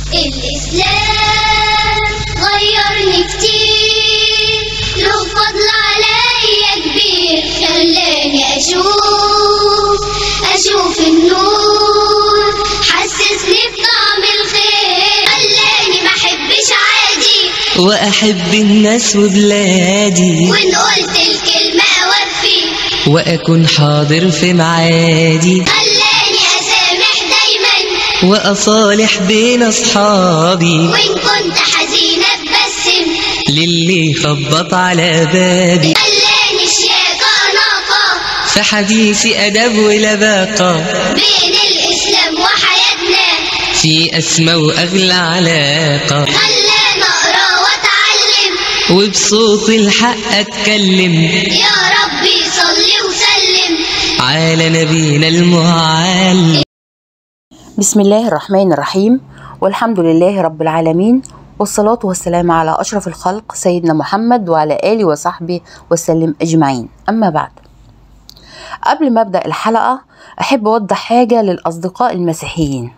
الإسلام غيرني كتير له فضل عليا كبير خلاني أشوف أشوف النور حسسني بطعم الخير خلاني ما أحبش عادي وأحب الناس وبلادي وإن قلت الكلمة أوفي وأكون حاضر في معادي خلاني أسامح دايما وأصالح بين أصحابي وإن كنت حزينة ببسم للي خبط على بابي خلاني شياكة أناقة في حديثي أدب ولباقة بين الإسلام وحياتنا في أسمى وأغلى علاقة خلاني أقرأ وأتعلم وبصوت الحق أتكلم يا ربي صلي وسلم على نبينا المعلم بسم الله الرحمن الرحيم والحمد لله رب العالمين والصلاة والسلام على أشرف الخلق سيدنا محمد وعلى آله وصحبه وسلم أجمعين أما بعد قبل ما أبدأ الحلقة أحب أوضح حاجة للأصدقاء المسيحيين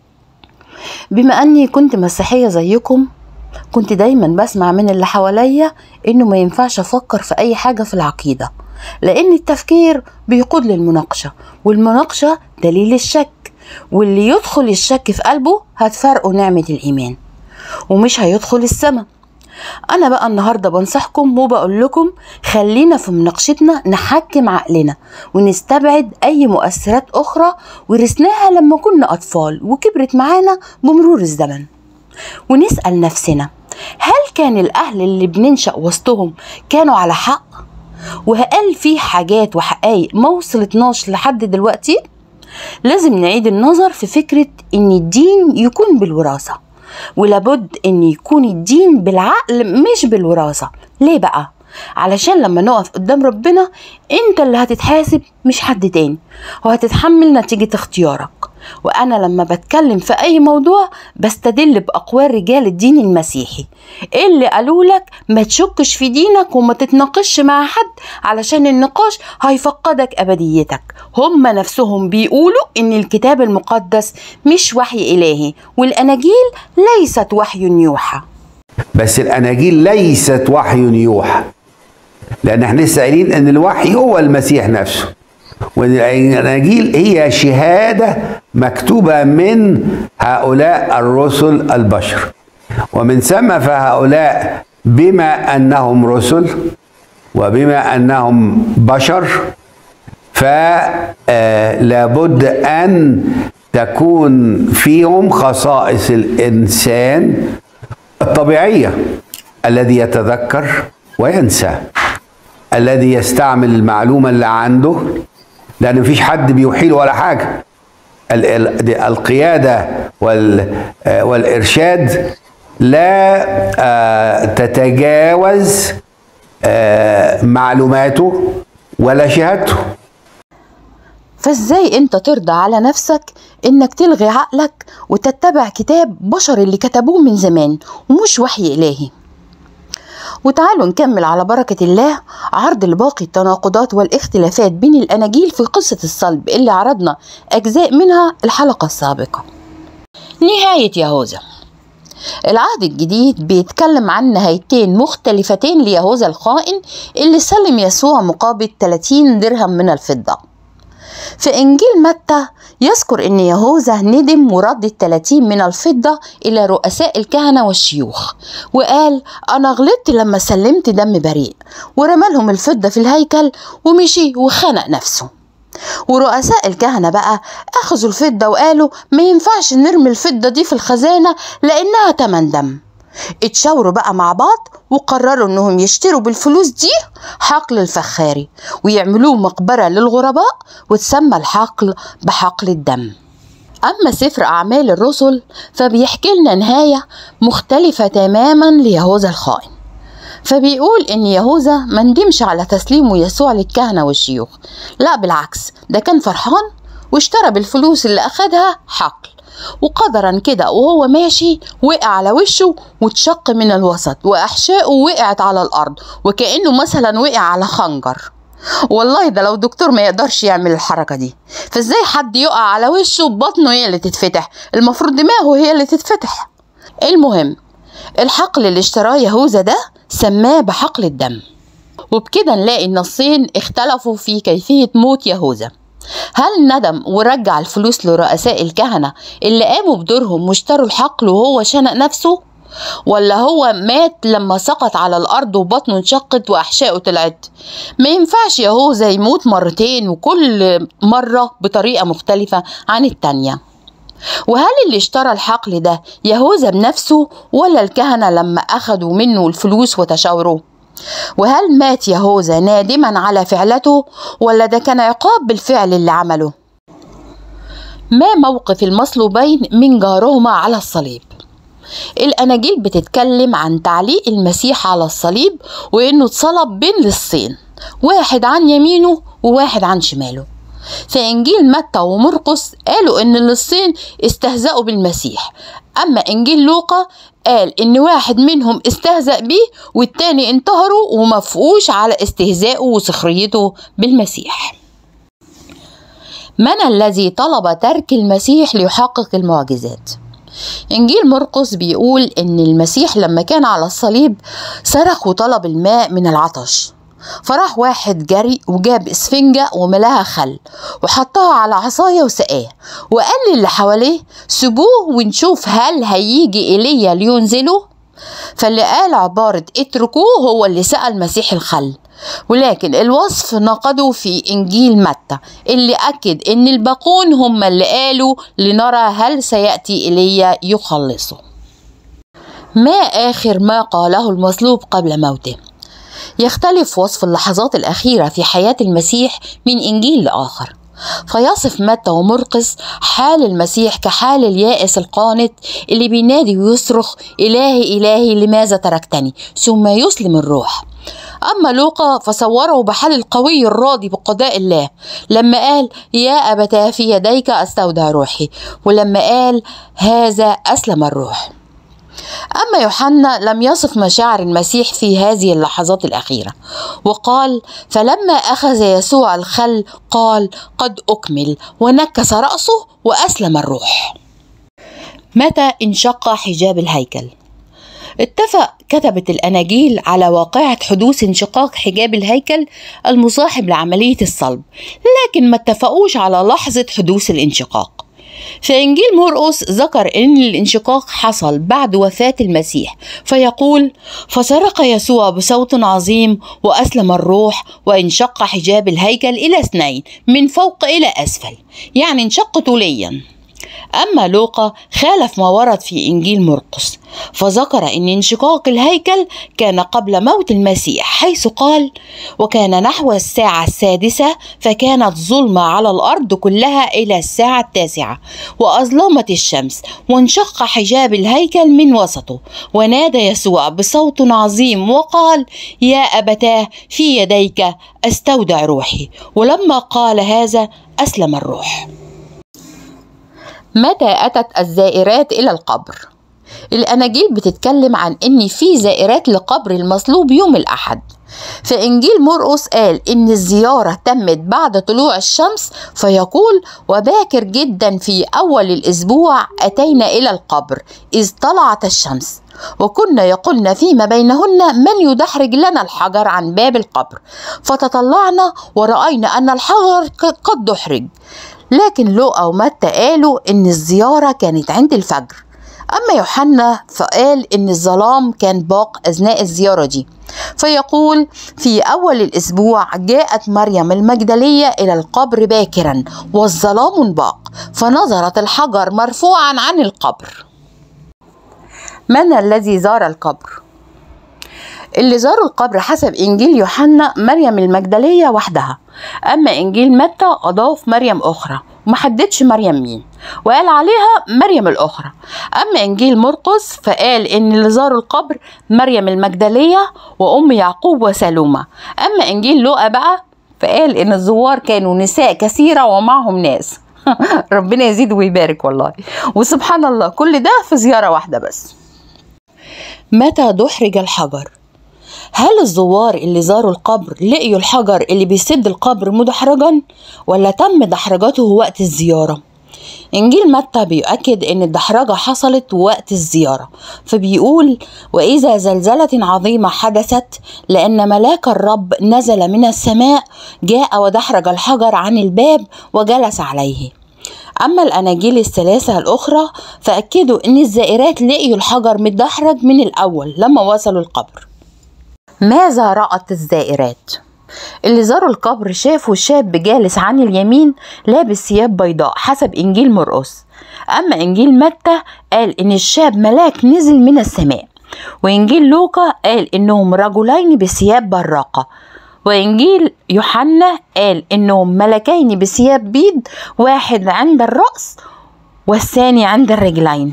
بما أني كنت مسيحية زيكم كنت دايما بسمع من اللي حواليا إنه ما ينفعش أفكر في أي حاجة في العقيدة لأن التفكير بيقود للمناقشة والمناقشة دليل الشك واللي يدخل الشك في قلبه هتفرقه نعمة الإيمان ومش هيدخل السماء أنا بقى النهاردة بنصحكم وبقول لكم خلينا في مناقشتنا نحكم عقلنا ونستبعد أي مؤثرات أخرى ورثناها لما كنا أطفال وكبرت معانا بمرور الزمن ونسأل نفسنا هل كان الأهل اللي بننشأ وسطهم كانوا على حق؟ وهل في حاجات وحقائق ما وصلتناش لحد دلوقتي؟ لازم نعيد النظر في فكرة إن الدين يكون بالوراثة ولابد إن يكون الدين بالعقل مش بالوراثة ليه بقى؟ علشان لما نقف قدام ربنا انت اللي هتتحاسب مش حد تاني وهتتحمل نتيجة اختيارك وانا لما بتكلم في اي موضوع بستدل باقوال رجال الدين المسيحي اللي قالوا لك ما تشكش في دينك وما تتناقش مع حد علشان النقاش هيفقدك ابديتك هم نفسهم بيقولوا ان الكتاب المقدس مش وحي الهي والاناجيل ليست وحي يوحى بس الاناجيل ليست وحي يوحى لان احنا لسه قايلين ان الوحي هو المسيح نفسه وان الاناجيل هي شهاده مكتوبه من هؤلاء الرسل البشر ومن ثم فهؤلاء بما انهم رسل وبما انهم بشر فلابد ان تكون فيهم خصائص الانسان الطبيعيه الذي يتذكر وينسى الذي يستعمل المعلومه اللي عنده لان مفيش حد بيوحيله ولا حاجه ال- ال- القياده وال- آه، والارشاد لا آه، تتجاوز آه، معلوماته ولا شهادته فازاي انت ترضى على نفسك انك تلغي عقلك وتتبع كتاب بشر اللي كتبوه من زمان ومش وحي الهي وتعالوا نكمل على بركة الله عرض لباقي التناقضات والاختلافات بين الأناجيل في قصة الصلب اللي عرضنا أجزاء منها الحلقة السابقة نهاية يهوذا العهد الجديد بيتكلم عن نهايتين مختلفتين ليهوذا الخائن اللي سلم يسوع مقابل 30 درهم من الفضة في إنجيل متى يذكر أن يهوذا ندم ورد التلاتين من الفضة إلى رؤساء الكهنة والشيوخ وقال أنا غلطت لما سلمت دم بريء ورمالهم الفضة في الهيكل ومشي وخنق نفسه ورؤساء الكهنة بقى أخذوا الفضة وقالوا ما ينفعش نرمي الفضة دي في الخزانة لأنها تمن دم اتشاوروا بقى مع بعض وقرروا انهم يشتروا بالفلوس دي حقل الفخاري ويعملوه مقبرة للغرباء وتسمى الحقل بحقل الدم أما سفر أعمال الرسل فبيحكي لنا نهاية مختلفة تماما ليهوذا الخائن فبيقول إن يهوذا ما ندمش على تسليمه يسوع للكهنة والشيوخ لا بالعكس ده كان فرحان واشترى بالفلوس اللي أخدها حقل وقدرا كده وهو ماشي وقع على وشه واتشق من الوسط وأحشائه وقعت على الأرض وكأنه مثلا وقع على خنجر والله ده لو دكتور ما يقدرش يعمل الحركة دي فازاي حد يقع على وشه بطنه هي اللي تتفتح المفروض دماغه هي اللي تتفتح المهم الحقل اللي اشتراه يهوذا ده سماه بحقل الدم وبكده نلاقي النصين اختلفوا في كيفية موت يهوذا هل ندم ورجع الفلوس لرؤساء الكهنة اللي قاموا بدورهم واشتروا الحقل وهو شنق نفسه ولا هو مات لما سقط على الأرض وبطنه انشقت وأحشائه طلعت ما ينفعش يهوذا يموت مرتين وكل مرة بطريقة مختلفة عن التانية وهل اللي اشترى الحقل ده يهوذا بنفسه ولا الكهنة لما أخدوا منه الفلوس وتشاوروا وهل مات يهوذا نادما على فعلته ولا ده كان عقاب بالفعل اللي عمله ما موقف المصلوبين من جارهما على الصليب الأناجيل بتتكلم عن تعليق المسيح على الصليب وإنه اتصلب بين لصين واحد عن يمينه وواحد عن شماله في إنجيل متى ومرقس قالوا إن اللصين استهزأوا بالمسيح أما إنجيل لوقا قال إن واحد منهم استهزأ بيه والتاني انتهروا ومفقوش على استهزائه وسخريته بالمسيح من الذي طلب ترك المسيح ليحقق المعجزات إنجيل مرقس بيقول إن المسيح لما كان على الصليب صرخ وطلب الماء من العطش فراح واحد جري وجاب اسفنجة وملاها خل وحطها على عصاية وسقاه وقال للي حواليه سيبوه ونشوف هل هيجي إيليا لينزله فاللي قال عبارة اتركوه هو اللي سقى المسيح الخل ولكن الوصف نقده في إنجيل متى اللي أكد إن الباقون هم اللي قالوا لنرى هل سيأتي إيليا يخلصه ما آخر ما قاله المصلوب قبل موته يختلف وصف اللحظات الأخيرة في حياة المسيح من إنجيل لآخر فيصف متى ومرقس حال المسيح كحال اليائس القانط اللي بينادي ويصرخ إلهي إلهي لماذا تركتني ثم يسلم الروح أما لوقا فصوره بحال القوي الراضي بقضاء الله لما قال يا أبتاه في يديك أستودع روحي ولما قال هذا أسلم الروح أما يوحنا لم يصف مشاعر المسيح في هذه اللحظات الأخيرة وقال فلما أخذ يسوع الخل قال قد أكمل ونكس رأسه وأسلم الروح متى انشق حجاب الهيكل اتفق كتبة الأناجيل على واقعة حدوث انشقاق حجاب الهيكل المصاحب لعملية الصلب لكن ما اتفقوش على لحظة حدوث الانشقاق في إنجيل مرقس ذكر أن الانشقاق حصل بعد وفاة المسيح فيقول فصرخ يسوع بصوت عظيم وأسلم الروح وانشق حجاب الهيكل إلى اثنين من فوق إلى أسفل يعني انشق طوليا أما لوقا خالف ما ورد في إنجيل مرقس فذكر أن انشقاق الهيكل كان قبل موت المسيح حيث قال وكان نحو الساعة السادسة فكانت ظلمة على الأرض كلها إلى الساعة التاسعة وأظلمت الشمس وانشق حجاب الهيكل من وسطه ونادى يسوع بصوت عظيم وقال يا أبتاه في يديك أستودع روحي ولما قال هذا أسلم الروح متى أتت الزائرات إلى القبر؟ الأناجيل بتتكلم عن إن في زائرات لقبر المصلوب يوم الأحد في إنجيل مرقس قال إن الزيارة تمت بعد طلوع الشمس فيقول وباكر جدا في أول الأسبوع أتينا إلى القبر إذ طلعت الشمس وكنا يقولن فيما بينهن من يدحرج لنا الحجر عن باب القبر فتطلعنا ورأينا أن الحجر قد دحرج لكن لوقا ومتى قالوا إن الزيارة كانت عند الفجر أما يوحنا فقال إن الظلام كان باق أثناء الزيارة دي فيقول في أول الأسبوع جاءت مريم المجدلية إلى القبر باكرا والظلام باق فنظرت الحجر مرفوعا عن القبر من الذي زار القبر؟ اللي زاروا القبر حسب إنجيل يوحنا مريم المجدلية وحدها أما إنجيل متى أضاف مريم أخرى ومحددش مريم مين وقال عليها مريم الأخرى أما إنجيل مرقس فقال إن اللي زاروا القبر مريم المجدلية وأم يعقوب وسلومة أما إنجيل لوقا بقى فقال إن الزوار كانوا نساء كثيرة ومعهم ناس ربنا يزيد ويبارك والله وسبحان الله كل ده في زيارة واحدة بس متى دحرج الحجر هل الزوار اللي زاروا القبر لقيوا الحجر اللي بيسد القبر مدحرجا ولا تم دحرجته وقت الزيارة إنجيل متى بيؤكد إن الدحرجة حصلت وقت الزيارة فبيقول وإذا زلزلة عظيمة حدثت لأن ملاك الرب نزل من السماء جاء ودحرج الحجر عن الباب وجلس عليه أما الأناجيل الثلاثة الأخرى فأكدوا إن الزائرات لقيوا الحجر متدحرج من الأول لما وصلوا القبر ماذا رأت الزائرات؟ اللي زاروا القبر شافوا شاب جالس عن اليمين لابس ثياب بيضاء حسب إنجيل مرقس أما إنجيل متى قال إن الشاب ملاك نزل من السماء وإنجيل لوقا قال إنهم رجلين بثياب براقة وإنجيل يوحنا قال إنهم ملكين بثياب بيض واحد عند الرأس والثاني عند الرجلين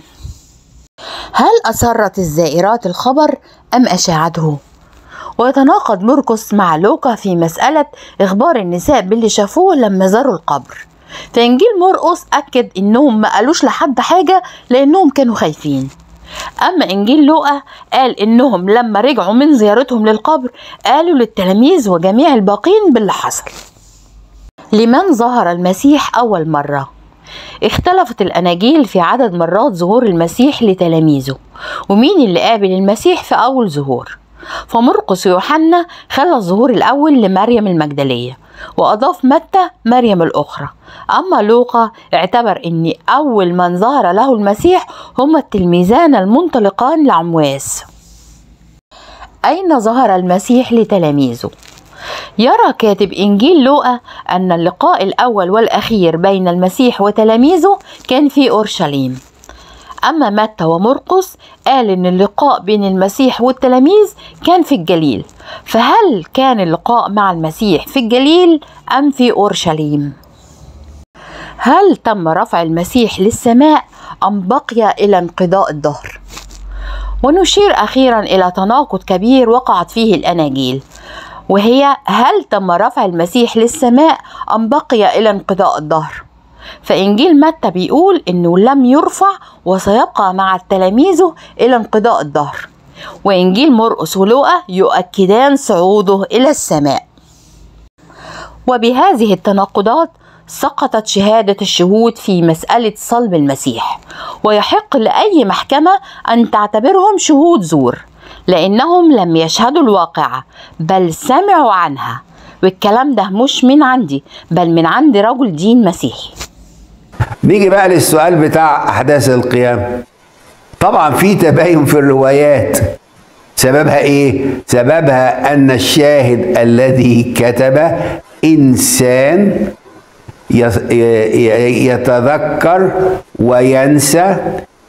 هل أسرت الزائرات الخبر أم أشاعته؟ ويتناقض مرقس مع لوقا في مسألة إخبار النساء باللي شافوه لما زاروا القبر فإنجيل مرقس أكد إنهم ما قالوش لحد حاجة لأنهم كانوا خايفين أما إنجيل لوقا قال إنهم لما رجعوا من زيارتهم للقبر قالوا للتلاميذ وجميع الباقين باللي حصل لمن ظهر المسيح أول مرة اختلفت الأناجيل في عدد مرات ظهور المسيح لتلاميذه ومين اللي قابل المسيح في أول ظهور فمرقس ويوحنا خلى الظهور الأول لمريم المجدلية وأضاف متى مريم الأخرى أما لوقا اعتبر أن أول من ظهر له المسيح هما التلميذان المنطلقان لعمواس أين ظهر المسيح لتلاميذه؟ يرى كاتب إنجيل لوقا أن اللقاء الأول والأخير بين المسيح وتلاميذه كان في أورشليم أما متى ومرقس قال إن اللقاء بين المسيح والتلاميذ كان في الجليل فهل كان اللقاء مع المسيح في الجليل أم في أورشليم؟ هل تم رفع المسيح للسماء أم بقي إلى انقضاء الدهر؟ ونشير أخيرا إلى تناقض كبير وقعت فيه الأناجيل وهي هل تم رفع المسيح للسماء أم بقي إلى انقضاء الدهر؟ فإنجيل متى بيقول إنه لم يرفع وسيبقى مع تلاميذه إلى انقضاء الدهر وإنجيل مرقس ولوقا يؤكدان صعوده إلى السماء وبهذه التناقضات سقطت شهادة الشهود في مسألة صلب المسيح ويحق لأي محكمة أن تعتبرهم شهود زور لأنهم لم يشهدوا الواقعة بل سمعوا عنها والكلام ده مش من عندي بل من عند رجل دين مسيحي نيجي بقى للسؤال بتاع احداث القيامه طبعا في تباين في الروايات سببها ايه سببها ان الشاهد الذي كتب انسان يس- ي- ي- يتذكر وينسى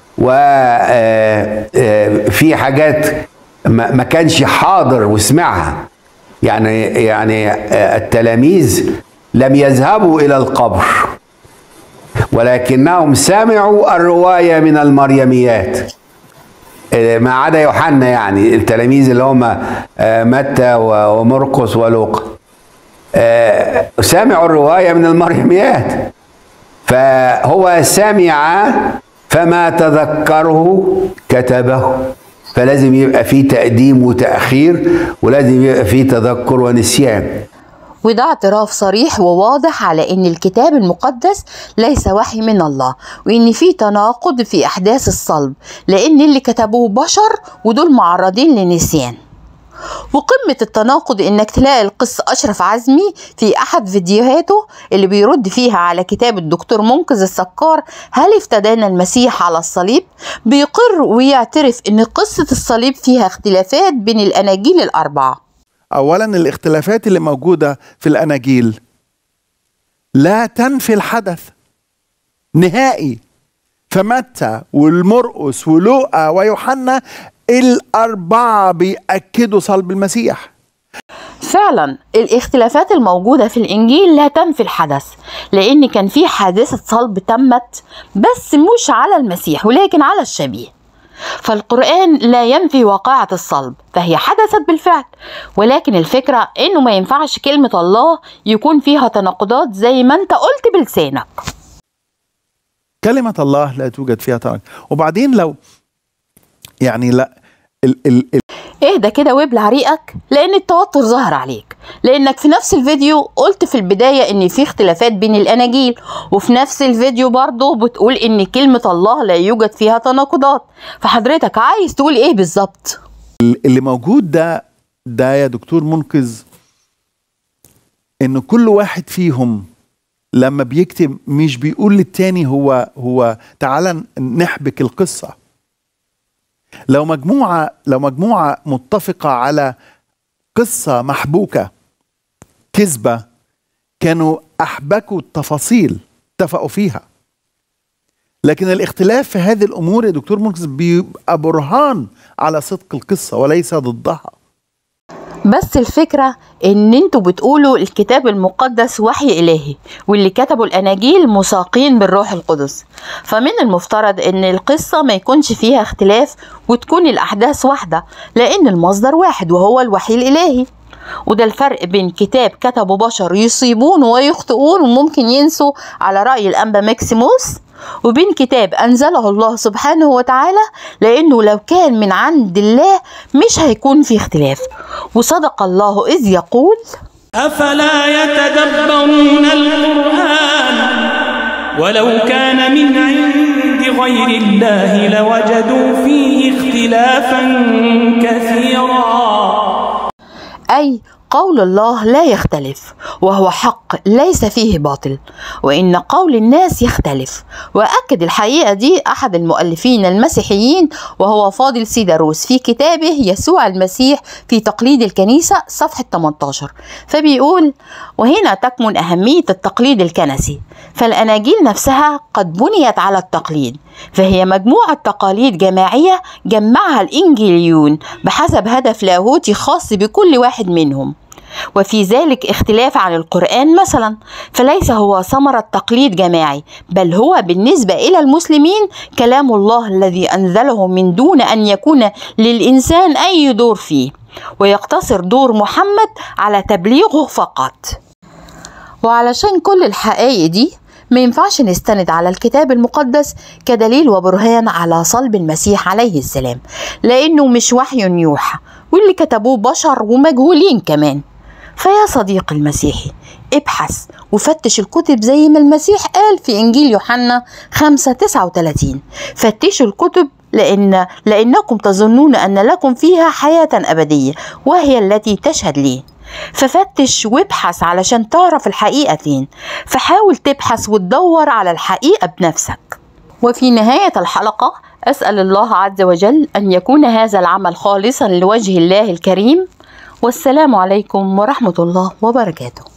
وفي حاجات ما ما كانش حاضر وسمعها يعني يعني آه، التلاميذ لم يذهبوا الى القبر ولكنهم سمعوا الروايه من المريميات آه، ما عدا يوحنا يعني التلاميذ اللي هم آه، متى و- ومرقس ولوقا آه، سمعوا الروايه من المريميات فهو سمع فما تذكره كتبه فلازم يبقى فيه تقديم وتأخير ولازم يبقى فيه تذكر ونسيان وده اعتراف صريح وواضح على ان الكتاب المقدس ليس وحي من الله وان في تناقض في احداث الصلب لان اللي كتبوه بشر ودول معرضين لنسيان وقمة التناقض انك تلاقي القس اشرف عزمي في احد فيديوهاته اللي بيرد فيها على كتاب الدكتور منقذ السكار هل افتدانا المسيح على الصليب بيقر ويعترف ان قصة الصليب فيها اختلافات بين الاناجيل الاربعة اولا الاختلافات اللي موجوده في الاناجيل لا تنفي الحدث نهائي فمتى والمرقس ولوقا ويوحنا الاربعه بياكدوا صلب المسيح فعلا الاختلافات الموجودة في الإنجيل لا تنفي الحدث لأن كان في حادثة صلب تمت بس مش على المسيح ولكن على الشبيه فالقرآن لا ينفي واقعة الصلب فهي حدثت بالفعل ولكن الفكرة إنه ما ينفعش كلمة الله يكون فيها تناقضات زي ما أنت قلت بلسانك كلمه الله لا توجد فيها تناقض وبعدين لو يعني لا ال ال ال اهدى كده وابلع ريقك لان التوتر ظهر عليك لانك في نفس الفيديو قلت في البداية ان في اختلافات بين الاناجيل وفي نفس الفيديو برضه بتقول ان كلمة الله لا يوجد فيها تناقضات فحضرتك عايز تقول ايه بالظبط اللي موجود ده ده يا دكتور منقذ ان كل واحد فيهم لما بيكتب مش بيقول للتاني هو هو تعالى نحبك القصة لو مجموعة لو مجموعة متفقة على قصة محبوكة كذبة كانوا أحبكوا التفاصيل اتفقوا فيها لكن الاختلاف في هذه الأمور يا دكتور منقذ بيبقى برهان على صدق القصة وليس ضدها بس الفكرة ان انتوا بتقولوا الكتاب المقدس وحي الهي واللي كتبوا الاناجيل مساقين بالروح القدس فمن المفترض ان القصة ما يكونش فيها اختلاف وتكون الاحداث واحدة لان المصدر واحد وهو الوحي الالهي وده الفرق بين كتاب كتبه بشر يصيبون ويخطئون وممكن ينسوا على رأي الأنبا ماكسيموس وبين كتاب أنزله الله سبحانه وتعالى لأنه لو كان من عند الله مش هيكون في اختلاف وصدق الله إذ يقول أفلا يتدبرون القرآن ولو كان من عند غير الله لوجدوا فيه اختلافا كثيرا أي قول الله لا يختلف وهو حق ليس فيه باطل وإن قول الناس يختلف وأكد الحقيقة دي أحد المؤلفين المسيحيين وهو فاضل سيداروس في كتابه يسوع المسيح في تقليد الكنيسة صفحة 18 فبيقول وهنا تكمن أهمية التقليد الكنسي فالأناجيل نفسها قد بنيت على التقليد فهي مجموعة تقاليد جماعية جمعها الإنجيليون بحسب هدف لاهوتي خاص بكل واحد منهم وفي ذلك اختلاف عن القرآن مثلا فليس هو ثمرة تقليد جماعي بل هو بالنسبة إلى المسلمين كلام الله الذي أنزله من دون أن يكون للإنسان أي دور فيه ويقتصر دور محمد على تبليغه فقط وعلشان كل الحقائق دي ما ينفعش نستند على الكتاب المقدس كدليل وبرهان على صلب المسيح عليه السلام لأنه مش وحي يوحى واللي كتبوه بشر ومجهولين كمان فيا صديقي المسيحي ابحث وفتش الكتب زي ما المسيح قال في إنجيل يوحنا 5 39 فتشوا الكتب لأن لأنكم تظنون أن لكم فيها حياة أبدية وهي التي تشهد لي ففتش وابحث علشان تعرف الحقيقة فين فحاول تبحث وتدور على الحقيقة بنفسك وفي نهاية الحلقة أسأل الله عز وجل أن يكون هذا العمل خالصا لوجه الله الكريم والسلام عليكم ورحمة الله وبركاته